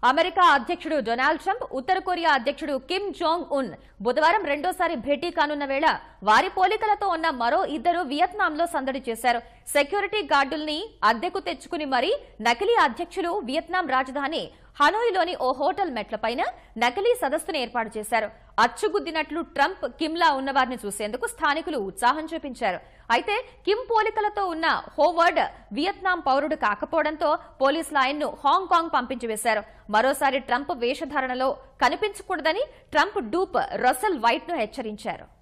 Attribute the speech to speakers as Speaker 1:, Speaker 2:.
Speaker 1: America అధ్యక్షుడు Donald Trump ఉత్తర Korea అధ్యక్షుడు కిమ్ జోంగ్ ఉన్ బుధవారం రెండోసారి భేటీ కానున్న వేళ వారి పోలికలతో ఉన్న మరో ఇద్దరు వియత్నాంలో సందడి చేశారు సెక్యూరిటీ గార్డుల్ని అద్దెకు తెచ్చుకుని మరీ నకిలీ అధ్యక్షులు వియత్నాం రాజధాని హనోయిలోని ఓ హోటల్ మెట్లపైన నకిలీ సదస్సును ఏర్పాటు చేశారు అచ్చుగుద్దినట్లు ట్రంప్ కిమ్లా ఉన్నవారిని చూసేందుకు స్థానికులు ఉత్సాహం చూపించారు అయితే కిమ్ పోలికలతో ఉన్న హోవర్డ్ వియత్నాం పౌరుడు కాకపోవడంతో పోలీసులు ఆయన్ను హాంకాంగ్ పంపించి వేశారు మరోసారి ట్రంప్ వేషధారణలో కనిపించకూడదని ట్రంప్ డూప్ రసల్ వైట్ ను హెచ్చరించారు